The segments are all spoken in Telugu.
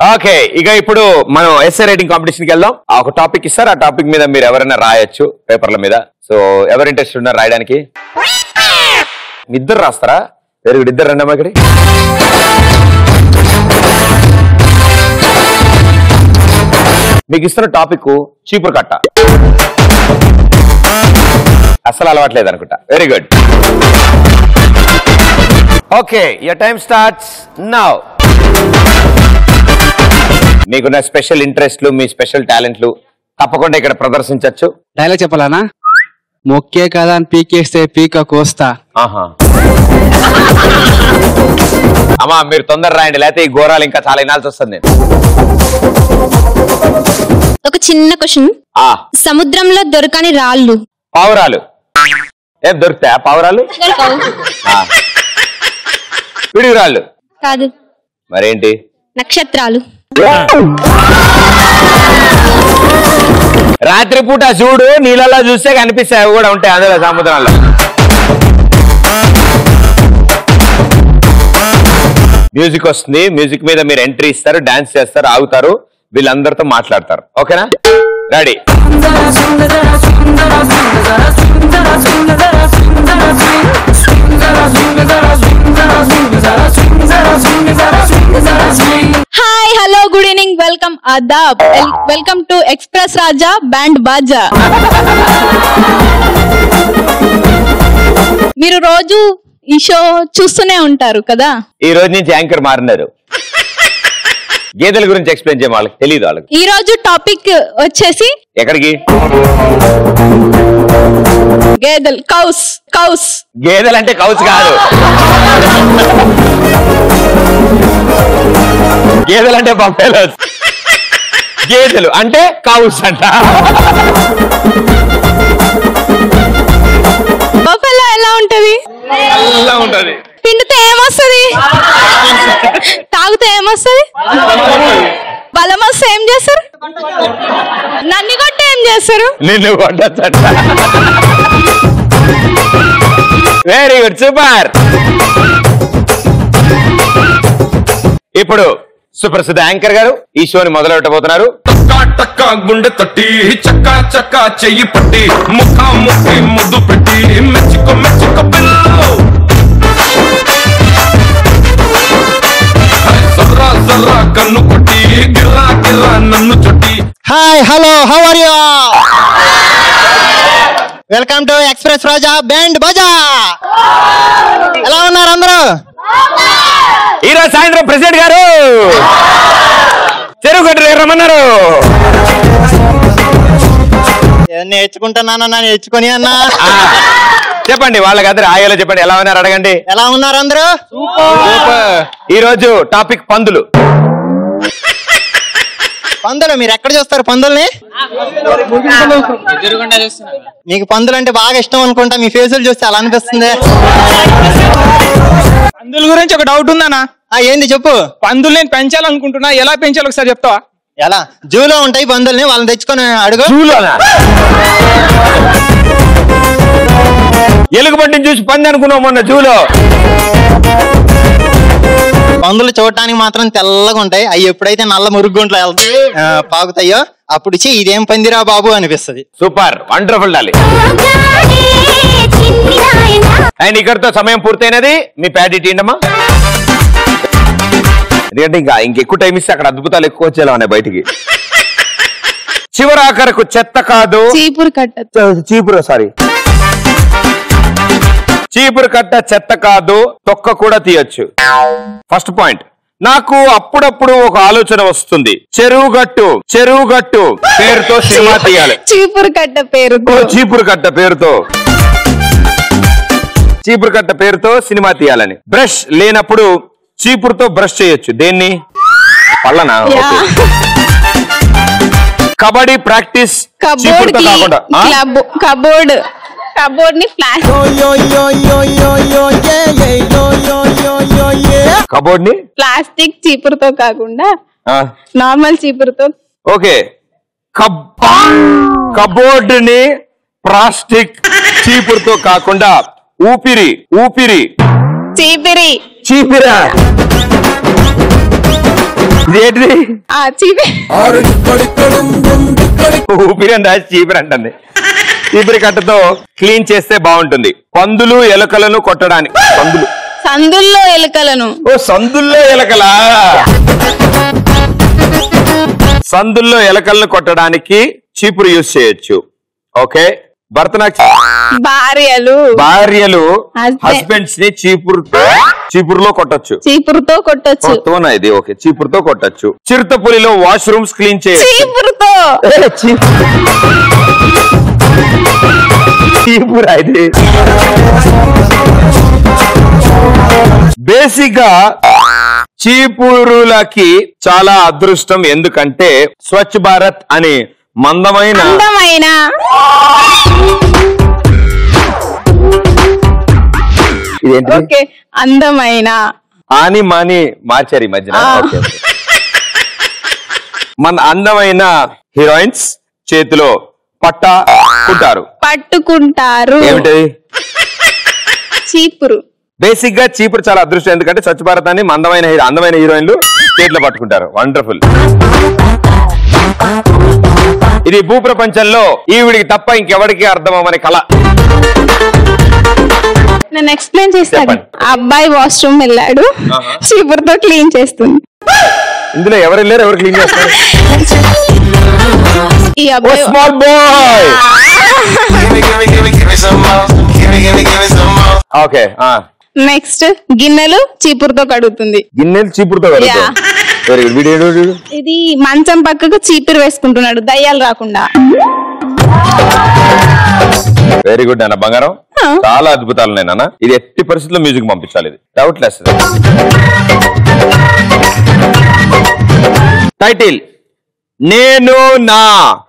ఓకే ఇక ఇప్పుడు మనం ఎస్ఏ రైటింగ్ కాంపిటీషన్ కి వెళ్దాం ఆ ఒక టాపిక్ ఇస్తారు ఆ టాపిక్ మీద మీరు ఎవరైనా రాయొచ్చు పేపర్ల మీద సో ఎవరు ఇంట్రెస్ట్ ఉన్నారు రాయడానికి మీ ఇద్దరు రాస్తారా వెరీ గుడ్ ఇద్దరు రండి అమ్మా ఇక్కడికి మీకు ఇస్తున్న టాపిక్ చీపురు కట్ట అసలు అలవాట్లేదు అనుకుంటా very good okay your time starts now మీకున్న స్పెషల్ ఇంట్రెస్ట్లు మీ స్పెషల్ టాలెంట్లు తప్పకుండా ఇక్కడ ప్రదర్శించవచ్చు డైలాగ్ చెప్పాలనా మొక్కే కదా అని పీకేస్తే పీక కోస్తా ఆహా అమ్మా మీరు తొందర రాయండి లేకపోతే ఈ ఘోరాలు ఇంకా చాలా వినాల్సి వస్తుంది నేను ఒక చిన్న క్వశ్చన్ ఆ సముద్రంలో దొరకని రాళ్ళు పావురాలు ఏం దొరుకుతాయా పావురాలు ఆ. పిడుగురాళ్ళు కాదు మరేంటి నక్షత్రాలు రాత్రిపూట చూడు నీళ్ళలో చూస్తే కనిపిస్తాయి అవి కూడా ఉంటాయి అందులో సముద్రంలో మ్యూజిక్ వస్తుంది మ్యూజిక్ మీద మీరు ఎంట్రీ ఇస్తారు డాన్స్ చేస్తారు ఆగుతారు వీళ్ళందరితో మాట్లాడతారు ఓకేనా ready hi hello good evening welcome ఆదాబ్ welcome to express Raja band Baaja మీరు రోజు ఈ షో చూస్తూనే ఉంటారు కదా ఈ రోజు నుంచి యాంకర్ మారినారు గేదెల గురించి ఎక్స్ప్లెయిన్ చేయమని వాళ్ళకి తెలియదు వాళ్ళకి ఈ రోజు టాపిక్ వచ్చేసి ఎక్కడికి గేదెల్ కౌస్ కౌస్ గేదెలు అంటే కౌస్ కాదు గేదెలు అంటే బఫెలోస్ గేదెలు అంటే కౌస్ అంట బఫెలో ఎలా ఉంటది అలా ఉంటది పిండితే ఏమొస్తుంది తాగితే ఏమొస్తుంది బలం వస్తే ఏం చేస్తారు నన్ను కొట్టి ఏం చేస్తారు నిన్ను కొట్టచ్చట వెరీ గుడ్ సూపర్ ఇప్పుడు సుప్రసిద్ధ యాంకర్ గారు ఈ షోని మొదలెట్టబోతున్నారు టక్కా టక్కా గుండె తట్టి చక్కా చక్కా చెయ్యి పట్టి ముఖ ముఖి ముద్దు పెట్టి మెచ్చుకో మెచ్చుకో పిల్లలు జర్రా జర్రా కన్ను కొట్టి గిర్రా గిర్రా నన్ను చుట్టి hi hello how are you welcome to express Raja band Baja ఎలా ఉన్నారు అందరూ ఈరోజు సాయంత్రం ప్రెసిడెంట్ గారు చెరువు గట్టు దగ్గర రమ్మన్నారు ఏం నేర్చుకుంటున్నానన్నా నేర్చుకొని అన్నా ఆ, చెప్పండి వాళ్ళకి అందరు ఆయాలో చెప్పండి ఎలా ఉన్నారు అడగండి ఎలా ఉన్నారు అందరూ ఈ రోజు టాపిక్ పందులు పందులు మీరు ఎక్కడ చూస్తారు పందుల్ని మీకు పందులు అంటే బాగా ఇష్టం అనుకుంటా మీ ఫేసులు చూస్తే అలా అనిపిస్తుంది పందుల గురించి ఒక డౌట్ ఉందనా ఆ ఏంది చెప్పు పందులు నేను పెంచాలనుకుంటున్నా ఎలా పెంచాలి ఒకసారి చెప్తావా ఎలా జూలో ఉంటాయి పందుల్ని వాళ్ళని తెచ్చుకొని అడుగు జూలోనా ఎలుగుబంటిని చూసి పంది అనుకున్నావు మొన్న జూలో పందులు చూడటానికి మాత్రం తెల్లగా ఉంటాయి అవి ఎప్పుడైతే నల్ల మురుగుంట్లో వెళ్తాయి, ఆ, పాకుతాయో అప్పుడు ఛీ, ఇదేం పందిరా బాబు అనిపిస్తది సూపర్ వండర్ఫుల్ డాలి అండ్ ఇక్కడితో సమయం పూర్తయినది మీ ప్యాడీ టీండమ్మా ఎందుకంటే ఇంకా ఇంకెక్కువ టైం ఇస్తే అక్కడ అద్భుతాలు ఎక్కువ వచ్చేలా ఉన్నాయి బయటికి చివరాఖరకు చెత్త కాదు చీపురు కట్ట చీపురు సారీ చీపురు కట్ట చెత్త కాదు తొక్క కూడా తీయొచ్చు ఫస్ట్ పాయింట్ నాకు అప్పుడప్పుడు ఒక ఆలోచన వస్తుంది చెరువు గట్టు చెరువు గట్టు పేరుతో సినిమా తీయాలి చీపురు కట్ట పేరు ఓ చీపురు కట్ట పేరుతో చీపురు కట్ట పేరుతో సినిమా తీయాలని బ్రష్ లేనప్పుడు చీపురుతో బ్రష్ చేయొచ్చు దేన్ని పళ్ళనా ఓకే. కబడ్డీ ప్రాక్టీస్ కబోర్డ్ చీపురుతో కి కాకుండా ఆ? కబోర్డ్ కబోర్డ్ ని ఫ్లాష్ కబోర్డ్ ని ప్లాస్టిక్ చీపురుతో కాకుండా ఆ, నార్మల్ చీపురుతో ఓకే కబ్ కబోర్డ్ ని ప్లాస్టిక్ చీపురుతో కాకుండా ఊపిరి ఊపిరి చీపిరి చీపిరా ఇది ఏంటిది ఆ చీపి ఊపిరి అని రాసి చీపిరి అంటుంది చీపిరి కట్టతో క్లీన్ చేస్తే బాగుంటుంది పందులు ఎలుకలను కొట్టడానికి పందులు సందుల్లో ఎలుకలను ఓ సందుల్లో ఎలకలా సందుల్లో ఎలకలను కొట్టడానికి చీపురు యూజ్ చేయొచ్చు ఓకే భర్త నాకు భార్యలు భార్యలు Husband. హస్బెండ్స్ ని చీపురుతో చీపురులో కొట్టొచ్చు చీపురుతో కొట్టొచ్చు ఓ, తోనా ఇది ఓకే చీపురుతో కొట్టొచ్చు చిరుతపులిలో వాష్రూమ్స్ క్లీన్ చేయొచ్చు చీపురుతో ఏ, చీపు- చీపురా ఇది బేసిక్ గా చీపురులకి చాలా అదృష్టం ఎందుకంటే స్వచ్ఛ భారత్ అని మందమైన అందమైన ఇదేంటిది? ఓకే అందమైన ఆని మాని మార్చారు ఈ మధ్యన ఆ. Okay, okay. మన అందమైన హీరోయిన్స్ చేతిలో పట్ట కుంటారు పట్టుకుంటారు ఏమిటది చీపురు బేసిక్ గా చీపురు చాలా అదృష్టం ఎందుకంటే స్వచ్ఛ భారత్ అని అందమైన హీరో- అందమైన హీరోయిన్లు చేతిలో పట్టుకుంటారు వండర్ఫుల్ ఇది భూప్రపంచంలో ఈవిడికి తప్ప ఇంకెవరికి అర్థం అవ్వని కళ నేను ఎక్స్ప్లెయిన్ చేస్తాను చెప్పండి. ఆ అబ్బాయి వాష్రూమ్ వెళ్ళాడు చీపురుతో క్లీన్ చేస్తుంది ఇందులో ఎవరు వెళ్ళారు ఎవరు క్లీన్ చేస్తారు ఈ అబ్బాయి స్మాల్ బాయ్ ఓకే నెక్స్ట్ గిన్నెలు చీపురుతో కడుగుతుంది గిన్నెలు చీపురుతో కలుగుతాం Yeah. Very good video video ఇది మంచం పక్కకు చీపురు వేసుకుంటున్నాడు దయ్యాలు రాకుండా వెరీ గుడ్ అన్న బంగారం ఆ. చాలా అద్భుతాలు ఉన్నాయి నాన్న ఇది ఎట్టి పరిస్థితుల్లో మ్యూజిక్ పంపించాలి ఇది డౌట్ లెస్ టైటిల్ నేను నా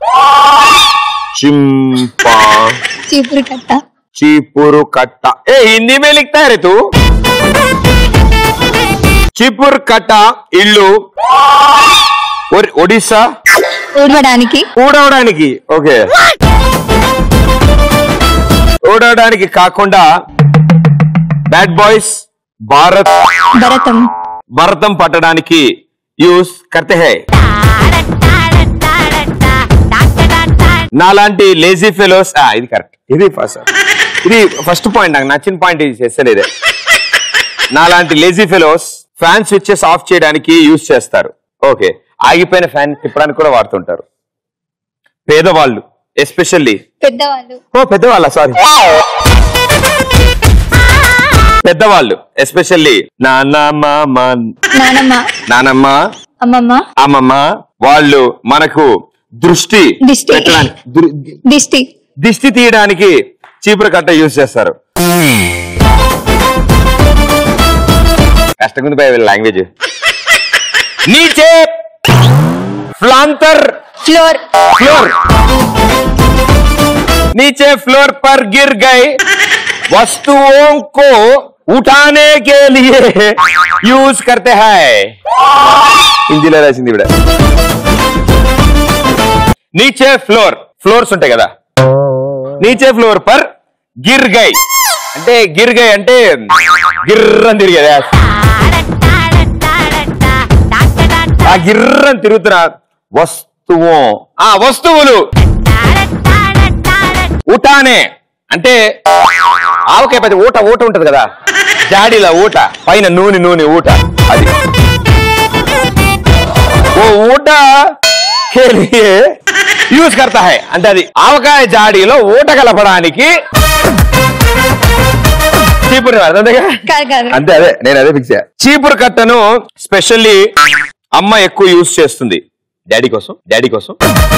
చింపా చీపురు కట్ట చీపురు కట్ట ఏ హిందీ మే లిఖతా है रे तू చీపురు కట్ట ఇల్లు ఒరి- ఒడిస్సా ఊడవడానికి ఊడవడానికి ఓకే ఊడవడానికి కాకుండా బ్యాడ్ బాయ్స్ భారత్ భరతం భరతం పట్టడానికి యూస్ కర్తే హై నాలాంటి లేజీ ఫెలోస్ ఇది కరెక్ట్ ఇది ఫస్ట్ ఇది ఫస్ట్ పాయింట్ నాకు నచ్చిన పాయింట్ ఇది చేసేది ఇదే నాలాంటి lazy fellows fan switches off చేయడానికి యూస్ చేస్తారు ఓకే ఆగిపోయిన ఫ్యాన్ తిప్పడానికి కూడా వాడుతుంటారు పేదవాళ్ళు ఎస్పెషల్లీ పెద్దవాళ్ళు ఓ పెద్దవాళ్ళ సారీ పెద్దవాళ్ళు ఎస్పెషల్లీ నాన్నమ్మ నానమ్మ నానమ్మ అమ్మమ్మ అమ్మమ్మ వాళ్ళు మనకు దృష్టి దిష్టి. పెట్టడానికి దృ- దిష్టి దిష్టి తీయడానికి చీపురు కట్ట యూజ్ చేస్తారు కష్టంగా ఉంది వీళ్ళ లాంగ్వేజ్ నీచే ఫ్లాంటర్ ఫ్లోర్ फ्लोर नीचे फ्लोर पर गिर गए वस्तुओं को उठाने के लिए यूज करते हैं హిందీలో రాసింది ఇవిడ నీచే ఫ్లోర్ ఫ్లోర్స్ ఉంటాయి కదా నీచే ఫ్లోర్ పర్ గిర్ గై అంటే గిర్ గై అంటే గిర్రని తిరిగేదా ఆ గిర్రని తిరుగుతున్న వస్తువు ఆ వస్తువులు ఊటానే అంటే ఆవకాయ పది ఊట ఊట ఉంటది కదా జాడీల ఊట పైన నూనె నూనె ఊట అది ఓ ఊట के लिए యూజ్ करता है అంటే అది ఆవకాయ జాడీలో ఊట కలపడానికి చీపురు అర్థంగా కాదు కాదు అంతే అదే నేను అదే ఫిక్స్ చీపురు కట్టను స్పెషల్లీ అమ్మ ఎక్కువ యూజ్ చేస్తుంది డాడీ కోసం డాడీ కోసం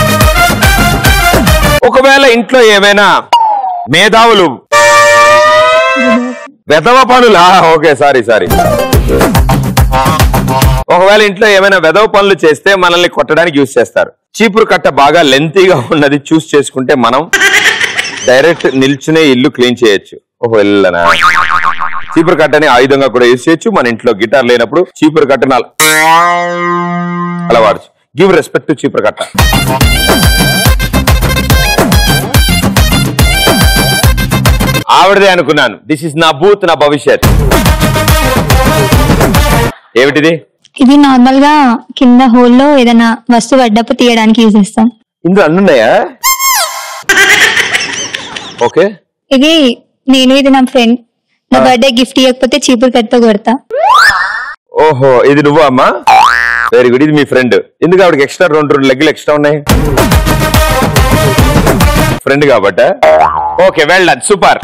ఒకవేళ ఇంట్లో ఏమైనా మేధావులు వెధవ పనులా ఓకే సారీ సారీ ఒకవేళ ఇంట్లో ఏమైనా వెధవ పనులు చేస్తే మనల్ని కొట్టడానికి యూజ్ చేస్తారు చీపురు కట్ట బాగా లెంతీగా ఉన్నది చూస్ చేసుకుంటే మనం డైరెక్ట్ నిల్చునే ఇల్లు క్లీన్ చేయొచ్చు ఓహో వెళ్ళనా చీపురు కట్టని ఆయుధంగా కూడా యూజ్ చేయొచ్చు మన ఇంట్లో గిటార్ లేనప్పుడు చీపురు కట్టను అలా- అలా వాడచ్చు గివ్ రెస్పెక్ట్ టు చీపురు కట్ట ఆవిడదే అనుకున్నాను దిస్ ఇస్ నా బూత్ నా భవిష్యత్ ఏమిటిది ఇది నార్మల్ గా కింద హోల్ లో ఏదైనా వస్తువు అడ్డపు తీయడానికి యూజ్ చేస్తాం ఇందులో అన్ని ఉన్నాయా ఓకే ఇది నేను ఇది నా ఫ్రెండ్ నా బర్త్డే గిఫ్ట్ ఇవ్వకపోతే చీపురు కట్తో కొడతా ఓహో ఇది నువ్వు అమ్మా వెరీ గుడ్ ఇది మీ ఫ్రెండ్ ఎందుకు ఆవిడకి ఎక్స్ట్రా రెండు రెండు లెగ్గులు ఎక్స్ట్రా ఉన్నాయి ఫ్రెండ్ కాబట్ట ఓకే వెల్ డన్ సూపర్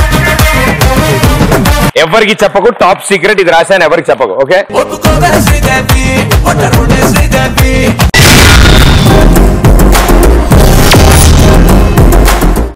ఎవరికి చెప్పకు టాప్ సీక్రెట్ ఇది రాశాను ఎవరికి చెప్పకు ఓకే ఒప్పుకోవే శ్రీదేవి ఒట్టరుండే శ్రీదేవి